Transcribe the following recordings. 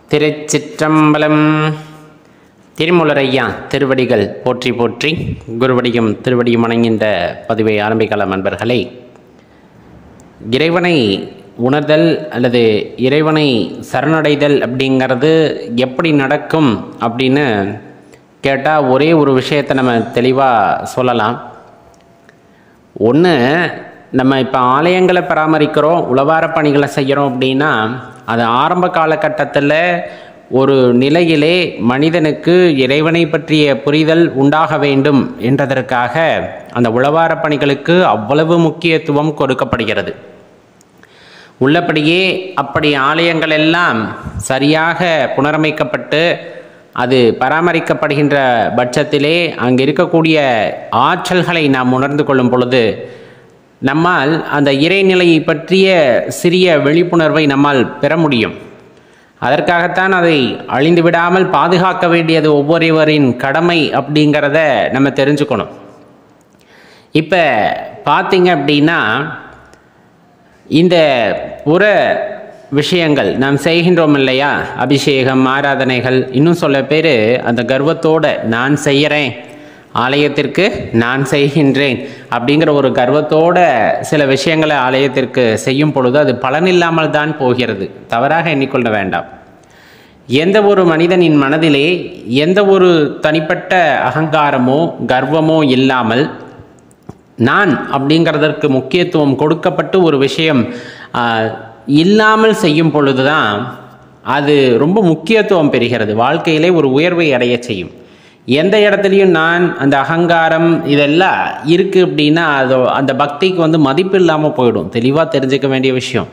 திருச்சிற்றம்பலம் திருமுலரையா திருவடிகள் போற்றி போற்றி குருவடியும் திருவடியும் வணங்கின்ற பதிவை ஆரம்பிக்கலாம் நண்பர்களே இறைவனை உணர்தல் அல்லது இறைவனை சரணடைதல் அப்படிங்கிறது எப்படி நடக்கும் அப்படின்னு கேட்டால் ஒரே ஒரு விஷயத்தை நம்ம தெளிவாக சொல்லலாம் ஒன்று நம்ம இப்போ ஆலயங்களை பராமரிக்கிறோம் உளவார பணிகளை செய்கிறோம் அப்படின்னா அது ஆரம்ப காலகட்டத்தில் ஒரு நிலையிலே மனிதனுக்கு இறைவனை பற்றிய புரிதல் உண்டாக வேண்டும் என்றதற்காக அந்த உளவார பணிகளுக்கு அவ்வளவு முக்கியத்துவம் கொடுக்கப்படுகிறது உள்ளபடியே அப்படி ஆலயங்கள் எல்லாம் சரியாக புனரமைக்கப்பட்டு அது பராமரிக்கப்படுகின்ற பட்சத்திலே அங்கே இருக்கக்கூடிய ஆற்றல்களை நாம் உணர்ந்து கொள்ளும் பொழுது நம்மால் அந்த இறைநிலையை பற்றிய சிறிய விழிப்புணர்வை நம்மால் பெற முடியும் அதற்காகத்தான் அதை அழிந்து விடாமல் பாதுகாக்க வேண்டியது ஒவ்வொருவரின் கடமை அப்படிங்கிறத நம்ம தெரிஞ்சுக்கணும் இப்போ பார்த்தீங்க அப்படின்னா இந்த புற விஷயங்கள் நாம் செய்கின்றோம் இல்லையா அபிஷேகம் ஆராதனைகள் இன்னும் சொல்ல பேர் அந்த கர்வத்தோட நான் செய்கிறேன் ஆலயத்திற்கு நான் செய்கின்றேன் அப்படிங்கிற ஒரு கர்வத்தோட சில விஷயங்களை ஆலயத்திற்கு செய்யும் பொழுது அது பலனில்லாமல் தான் போகிறது தவறாக எண்ணிக்கொள்ள வேண்டாம் எந்த ஒரு மனிதனின் மனதிலே எந்த ஒரு தனிப்பட்ட அகங்காரமோ கர்வமோ இல்லாமல் நான் அப்படிங்கிறதற்கு முக்கியத்துவம் கொடுக்கப்பட்டு ஒரு விஷயம் ஆஹ், இல்லாமல் செய்யும் பொழுதுதான் அது ரொம்ப முக்கியத்துவம் பெறுகிறது வாழ்க்கையிலே ஒரு உயர்வை அடைய செய்யும் எந்த இடத்துலையும் நான் அந்த அகங்காரம் இதெல்லாம் இருக்குது அப்படின்னா அது அந்த பக்திக்கு வந்து மதிப்பு இல்லாமல் போயிடும் தெளிவாக தெரிஞ்சுக்க வேண்டிய விஷயம்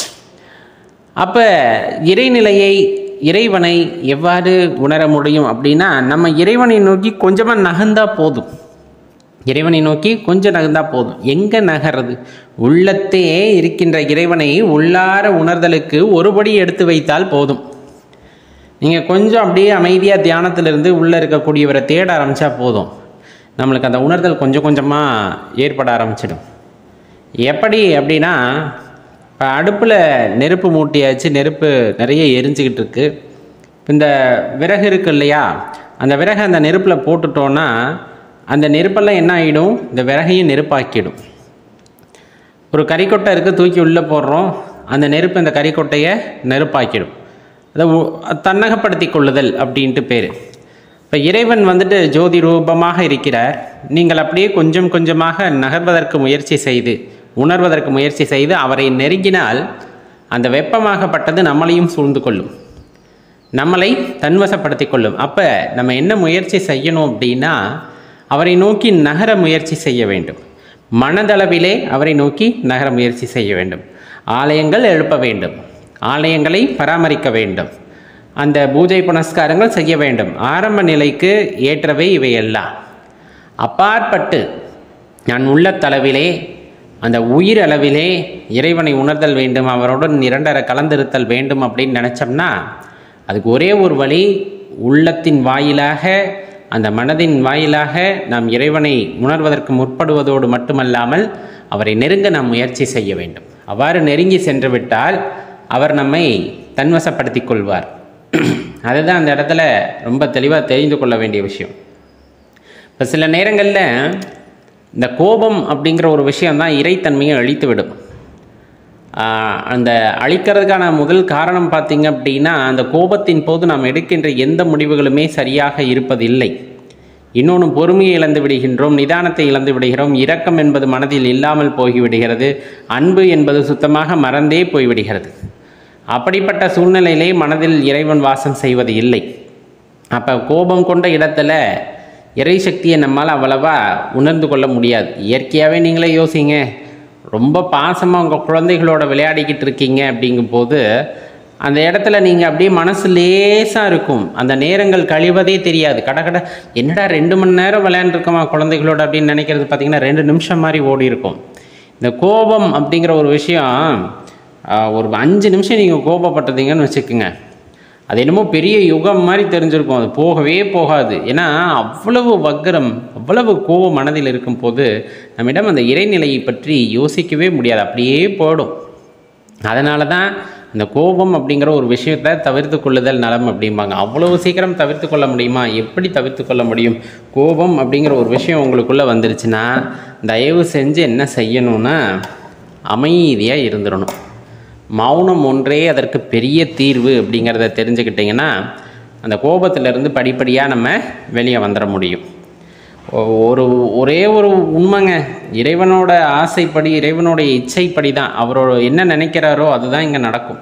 அப்போ இறைநிலையை இறைவனை எவ்வாறு உணர முடியும் அப்படின்னா நம்ம இறைவனை நோக்கி கொஞ்சமாக நகர்ந்தா போதும் இறைவனை நோக்கி கொஞ்சம் நகர்ந்தா போதும் எங்கே நகர்றது உள்ளத்தே இருக்கின்ற இறைவனை உள்ளார உணர்தலுக்கு ஒருபடி எடுத்து வைத்தால் போதும் நீங்கள் கொஞ்சம் அப்படியே அமைதியாக தியானத்திலிருந்து உள்ளே இருக்கக்கூடியவரை தேட ஆரம்பித்தா போதும் நம்மளுக்கு அந்த உணர்தல் கொஞ்சம் கொஞ்சமாக ஏற்பட ஆரம்பிச்சிடும் எப்படி அப்படின்னா இப்போ அடுப்பில் நெருப்பு மூட்டியாச்சு நெருப்பு நிறைய எரிஞ்சுக்கிட்டு இருக்கு இந்த விறகு இருக்கு இல்லையா அந்த விறகை அந்த நெருப்பில் போட்டுட்டோன்னா அந்த நெருப்பெல்லாம் என்ன ஆகிடும் இந்த விறகையும் நெருப்பாக்கிடும் ஒரு கறிக்கொட்டை இருக்குது தூக்கி உள்ளே போடுறோம் அந்த நெருப்பு இந்த கறிக்கொட்டையை நெருப்பாக்கிடும் அதை உ- தன்னகப்படுத்தி கொள்ளுதல் அப்படின்ட்டு பேர் இப்போ இறைவன் வந்துட்டு ஜோதி ரூபமாக இருக்கிறார் நீங்கள் அப்படியே கொஞ்சம் கொஞ்சமாக நகர்வதற்கு முயற்சி செய்து உணர்வதற்கு முயற்சி செய்து அவரை நெருங்கினால் அந்த வெப்பமாகப்பட்டது நம்மளையும் சூழ்ந்து கொள்ளும் நம்மளை தன்வசப்படுத்தி கொள்ளும் அப்போ நம்ம என்ன முயற்சி செய்யணும் அப்படின்னா அவரை நோக்கி நகர முயற்சி செய்ய வேண்டும் மனதளவிலே அவரை நோக்கி நகர முயற்சி செய்ய வேண்டும் ஆலயங்கள் எழுப்ப வேண்டும் ஆலயங்களை பராமரிக்க வேண்டும் அந்த பூஜை புனஸ்காரங்கள் செய்ய வேண்டும் ஆரம்ப நிலைக்கு ஏற்றவை இவையெல்லாம் அப்பாற்பட்டு நான் உள்ளத்தளவிலே அந்த உயிர் அளவிலே இறைவனை உணர்தல் வேண்டும் அவருடன் இரண்டர கலந்திருத்தல் வேண்டும் அப்படின்னு நினச்சோம்னா அதுக்கு ஒரே ஒரு வழி உள்ளத்தின் வாயிலாக அந்த மனதின் வாயிலாக நாம் இறைவனை உணர்வதற்கு முற்படுவதோடு மட்டுமல்லாமல் அவரை நெருங்க நாம் முயற்சி செய்ய வேண்டும் அவ்வாறு நெருங்கி சென்று விட்டால் அவர் நம்மை தன்வசப்படுத்திக் கொள்வார் அதுதான் அந்த இடத்துல ரொம்ப தெளிவாக தெரிந்து கொள்ள வேண்டிய விஷயம் இப்போ சில நேரங்களில் இந்த கோபம் அப்படிங்கிற ஒரு விஷயம்தான் இறைத்தன்மையை அழித்து விடும் ஆஹ் அந்த அழிக்கிறதுக்கான முதல் காரணம் பார்த்தீங்க அப்படின்னா அந்த கோபத்தின் போது நாம் எடுக்கின்ற எந்த முடிவுகளுமே சரியாக இருப்பதில்லை இன்னொன்று பொறுமையை இழந்து விடுகின்றோம் நிதானத்தை இழந்து விடுகிறோம் இரக்கம் என்பது மனதில் இல்லாமல் போய்விடுகிறது அன்பு என்பது சுத்தமாக மறந்தே போய்விடுகிறது அப்படிப்பட்ட சூழ்நிலையிலே மனதில் இறைவன் வாசம் செய்வது இல்லை அப்போ கோபம் கொண்ட இடத்துல இறை சக்தியை நம்மால் அவ்வளவா உணர்ந்து கொள்ள முடியாது இயற்கையாகவே நீங்களே யோசிங்க ரொம்ப பாசமாக உங்கள் குழந்தைகளோட விளையாடிக்கிட்டு இருக்கீங்க அப்படிங்கும்போது அந்த இடத்துல நீங்கள் அப்படியே மனசு லேசாக இருக்கும் அந்த நேரங்கள் கழிவதே தெரியாது கட கட என்னடா ரெண்டு மணி நேரம் விளையாண்டுருக்கோமா குழந்தைகளோட அப்படின்னு நினைக்கிறது பார்த்தீங்கன்னா ரெண்டு நிமிஷம் மாதிரி ஓடி இருக்கும் இந்த கோபம் அப்படிங்கிற ஒரு விஷயம் ஆஹ், ஒரு அஞ்சு நிமிஷம் நீங்கள் கோபப்பட்டதீங்கன்னு வச்சுக்கோங்க அது என்னமோ பெரிய யுகம் மாதிரி தெரிஞ்சிருக்கும் அது போகவே போகாது ஏன்னா அவ்வளவு வக்கரம் அவ்வளவு கோபம் மனதில் இருக்கும்போது நம்மிடம் அந்த இறைநிலையை பற்றி யோசிக்கவே முடியாது அப்படியே போயிடும் அதனால தான் இந்த கோபம் அப்படிங்கிற ஒரு விஷயத்தை தவிர்த்து கொள்ளுதல் நலம் அப்படிம்பாங்க அவ்வளவு சீக்கிரம் தவிர்த்து கொள்ள முடியுமா எப்படி தவிர்த்து கொள்ள முடியும் கோபம் அப்படிங்கிற ஒரு விஷயம் உங்களுக்குள்ளே வந்துருச்சுன்னா தயவு செஞ்சு என்ன செய்யணும்னா அமைதியாக இருந்துடணும் மௌனம் ஒன்றே அதற்கு பெரிய தீர்வு அப்படிங்கிறத தெரிஞ்சுக்கிட்டிங்கன்னா அந்த கோபத்திலிருந்து படிப்படியாக நம்ம வெளியே வந்துட முடியும் ஒ- ஒரு ஒரே ஒரு உண்மைங்க இறைவனோட ஆசைப்படி இறைவனுடைய இச்சைப்படி தான் அவரோட என்ன நினைக்கிறாரோ அதுதான் இங்கே நடக்கும்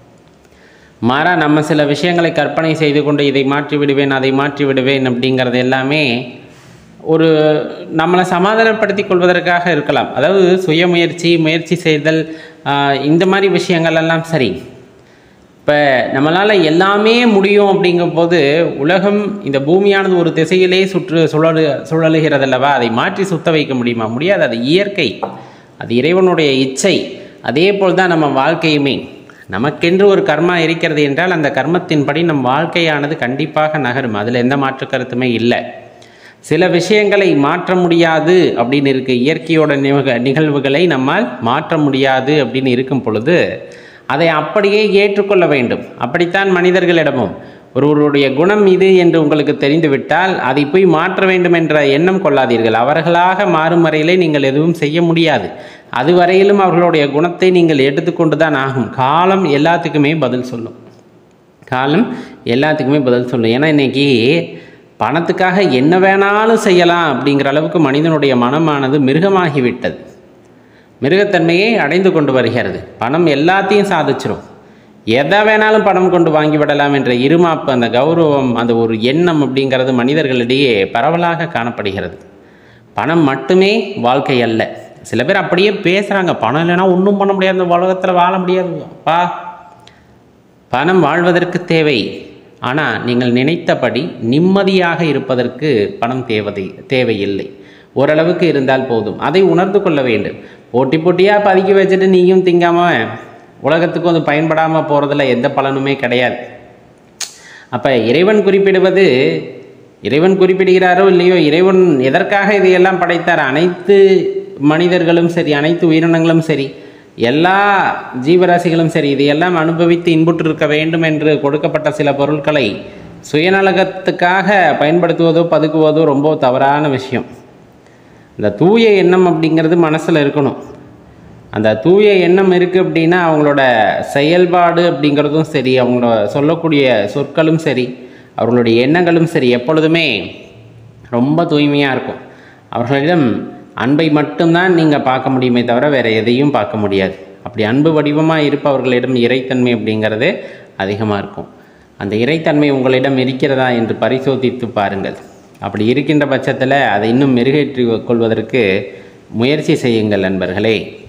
மாறா நம்ம சில விஷயங்களை கற்பனை செய்து கொண்டு இதை மாற்றி விடுவேன் அதை மாற்றி விடுவேன் அப்படிங்கிறது எல்லாமே ஒரு நம்மளை சமாதானப்படுத்திக் கொள்வதற்காக இருக்கலாம் அதாவது சுயமுயற்சி முயற்சி செய்தல் ஆஹ், இந்த மாதிரி விஷயங்கள் எல்லாம் சரி இப்போ நம்மளால் எல்லாமே முடியும் அப்படிங்கும்போது உலகம் இந்த பூமியானது ஒரு திசையிலே சுற்று சுழலு சுழலுகிறதல்லவா அதை மாற்றி சுத்த வைக்க முடியுமா முடியாது அது இயற்கை அது இறைவனுடைய இச்சை அதே போல் தான் நம்ம வாழ்க்கையுமே நமக்கென்று ஒரு கர்மா இருக்கிறது என்றால் அந்த கர்மத்தின்படி நம் வாழ்க்கையானது கண்டிப்பாக நகரும் அதில் எந்த மாற்று கருத்துமே இல்லை சில விஷயங்களை மாற்ற முடியாது அப்படின்னு இருக்கு இயற்கையோட நிகழ் நிகழ்வுகளை நம்மால் மாற்ற முடியாது அப்படின்னு இருக்கும் பொழுது அதை அப்படியே ஏற்றுக்கொள்ள வேண்டும் அப்படித்தான் மனிதர்களிடமும் ஒருவருடைய குணம் இது என்று உங்களுக்கு தெரிந்துவிட்டால் அதை போய் மாற்ற வேண்டும் என்ற எண்ணம் கொள்ளாதீர்கள் அவர்களாக மாறும் வரையிலே நீங்கள் எதுவும் செய்ய முடியாது அதுவரையிலும் அவர்களுடைய குணத்தை நீங்கள் எடுத்துக்கொண்டு தான் ஆகும் காலம் எல்லாத்துக்குமே பதில் சொல்லும் காலம் எல்லாத்துக்குமே பதில் சொல்லும் ஏன்னா இன்னைக்கு பணத்துக்காக என்ன வேணாலும் செய்யலாம் அப்படிங்கிற அளவுக்கு மனிதனுடைய மனமானது மிருகமாகிவிட்டது மிருகத்தன்மையை அடைந்து கொண்டு வருகிறது பணம் எல்லாத்தையும் சாதிச்சிரும் எதை வேணாலும் பணம் கொண்டு வாங்கி விடலாம் என்ற இருமாப்பு அந்த கௌரவம் அந்த ஒரு எண்ணம் அப்படிங்கிறது மனிதர்களிடையே பரவலாக காணப்படுகிறது பணம் மட்டுமே வாழ்க்கை அல்ல சில பேர் அப்படியே பேசுகிறாங்க பணம் இல்லைன்னா ஒன்றும் பண்ண முடியாது இந்த உலகத்தில் வாழ முடியாது பா பணம் வாழ்வதற்கு தேவை ஆனால் நீங்கள் நினைத்தபடி நிம்மதியாக இருப்பதற்கு பணம் தேவதை தேவையில்லை ஓரளவுக்கு இருந்தால் போதும் அதை உணர்ந்து கொள்ள வேண்டும் போட்டி போட்டியாக பதுக்கி வச்சுட்டு நீயும் திங்காம உலகத்துக்கும் அது பயன்படாமல் போகிறதுல எந்த பலனுமே கிடையாது அப்போ இறைவன் குறிப்பிடுவது இறைவன் குறிப்பிடுகிறாரோ இல்லையோ இறைவன் எதற்காக இதையெல்லாம் படைத்தார் அனைத்து மனிதர்களும் சரி அனைத்து உயிரினங்களும் சரி எல்லா ஜீவராசிகளும் சரி இதையெல்லாம் அனுபவித்து இன்புற்றிருக்க வேண்டும் என்று கொடுக்கப்பட்ட சில பொருட்களை சுயநலகத்துக்காக பயன்படுத்துவதோ பதுக்குவதோ ரொம்ப தவறான விஷயம் இந்த தூய எண்ணம் அப்படிங்கிறது மனசில் இருக்கணும் அந்த தூய எண்ணம் இருக்குது அப்படின்னா அவங்களோட செயல்பாடு அப்படிங்கிறதும் சரி அவங்களோட சொல்லக்கூடிய சொற்களும் சரி அவர்களுடைய எண்ணங்களும் சரி எப்பொழுதுமே ரொம்ப தூய்மையாக இருக்கும் அவர்களிடம் அன்பை மட்டும்தான் நீங்கள் பார்க்க முடியுமே தவிர வேறு எதையும் பார்க்க முடியாது அப்படி அன்பு வடிவமாக இருப்பவர்களிடம் இறைத்தன்மை அப்படிங்கிறது அதிகமாக இருக்கும் அந்த இறைத்தன்மை உங்களிடம் இருக்கிறதா என்று பரிசோதித்து பாருங்கள் அப்படி இருக்கின்ற பட்சத்தில் அதை இன்னும் மெருகேற்றி கொள்வதற்கு முயற்சி செய்யுங்கள் நண்பர்களே